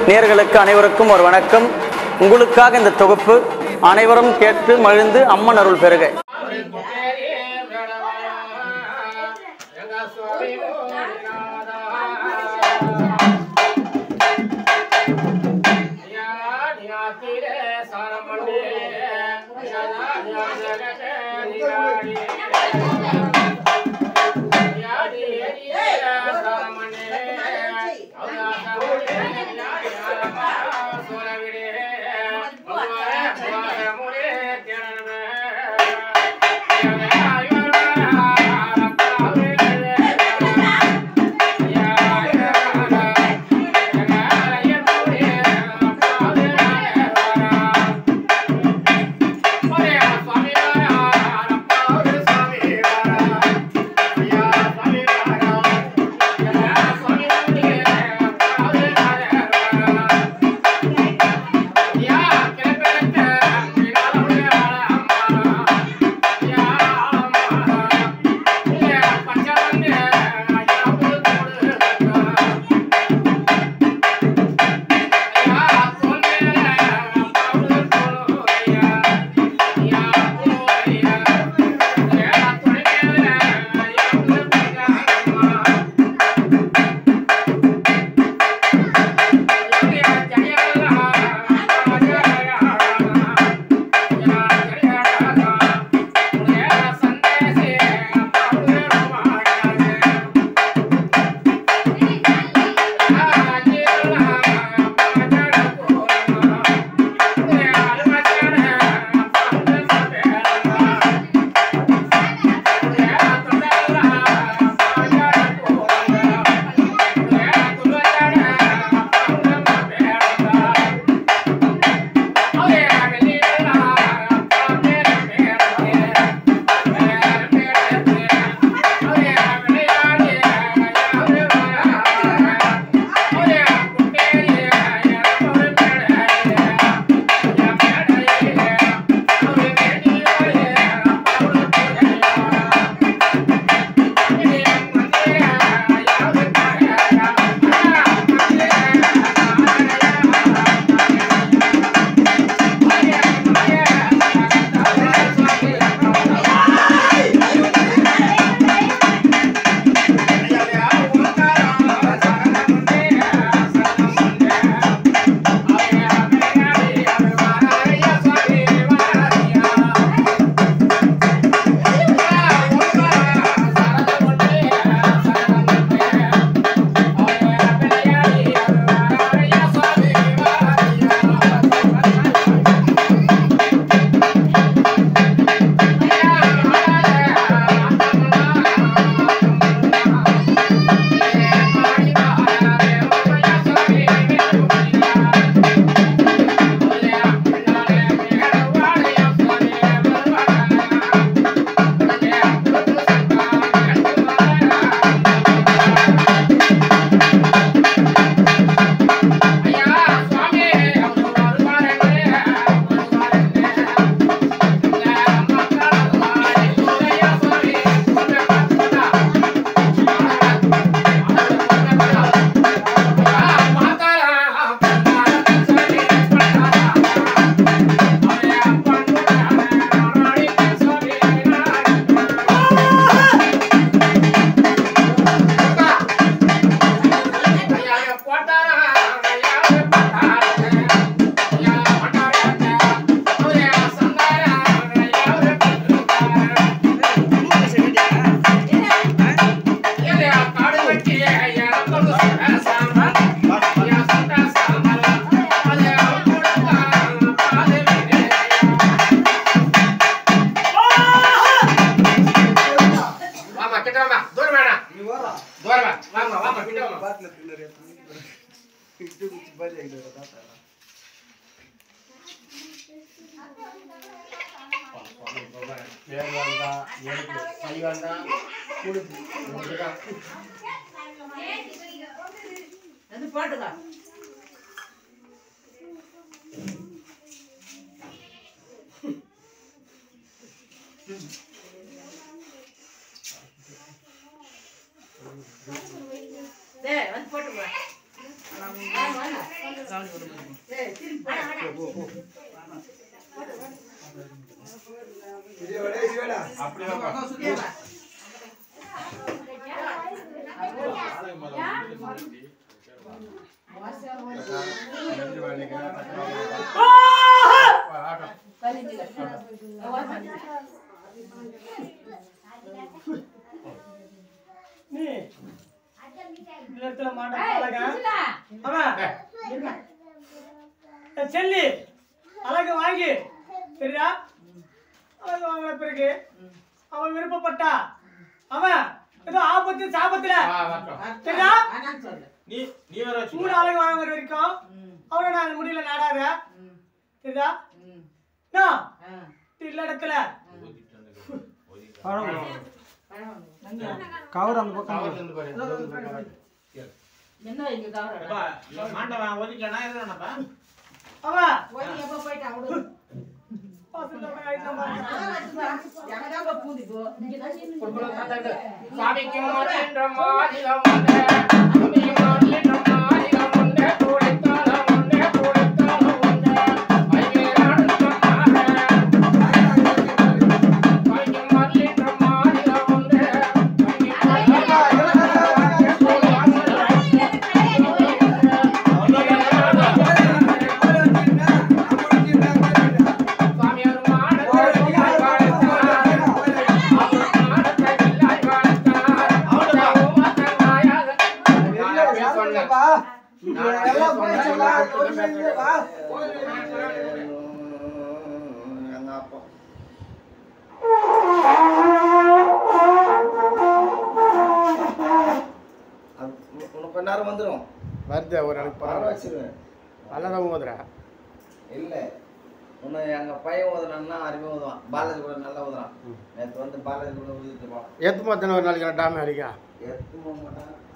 நேர்களுக்கு அனைவருக்கும் ஒரு வணக்கம் உங்களுக்காக இந்த தொகுப்பு அனைவரும் கேட்டு மகிழ்ந்து அம்மன் அருள் பெறுக அது பாட்டுக்கா டேய் வந்து போட்டு போ வாங்க வாங்க ஏய், திரும்பி போடு. அக்கா, சுத்தியா வா. நீ இந்த இடத்துல மாட்ட அழகா அவன் என் செல்லி அழகு வாங்கி சரியா அழகு வாங்கின பிறகு அவன் விருப்பப்பட்டா அவன் ஏதோ ஆபத்து சாபத்துல சரியா வேணான்னு சொல்லு. நீ நீ வர வச்சு மூணு அழகு வாங்குற வரைக்கும் ம், அவனை நான் முடியல நாடாத ம், சரியா ம். நான் ஆ, இல்ல இடத்துல பழம் வாங்கு. கவர் அந்த பக்கம் காவல் வந்து பாரு இந்த வந்து பாரு. என்ன இங்க கவரம்? அப்பா, இவன் மாண்டவன் ஒதுக்கிட்டானா என்னப்பா அவன் போய் எப்ப போயிட்டான் விடு. வாசல்ல போய் ஆயிட்டான் பாருங்க. அதான் வச்சுப்பா. எங்கதான் போய் பூந்து போ. இங்கதான் நின்னு சாமிக்கு மாற்றின்ற மாநிலம் உண்டு சாமிக்கு மாற்றின்ற மாநிலம் உண்டு கூடைத்தாளம் உண்டு கூடைத்தாளம் உண்டு ஐவேராடு சொன்னாங்க சாமிக்கு மாற்றின்ற மாநிலம் உண்டு சாமிக்கு சாமியார் மாடத்தை வில்லாய் வாழ்த்தார் அவர் மாடத்தை வில்லாய் வாழ்த்தார் அவர் உமத்தன் நாயகன் நான் அப்படியே சொன்னேன் உனக்கு கொஞ்ச நேரம் வந்துடும் வருது ஒரு எனக்கு பரவ வச்சிருவேன் நல்லா தான் ஊதுறா இல்லை உன்னை எங்கள் பையன் ஊதுனான்னா அருமையாக ஊதுவான் பாலாஜி கூட நல்லா ஊதுறான் நேற்று வந்து பாலாஜி கூட ஊதிட்டு போனான் எத்து பார்த்தன ஒரு நாளைக்கு டாமே அடிக்கா எடுத்து போக மாட்டான்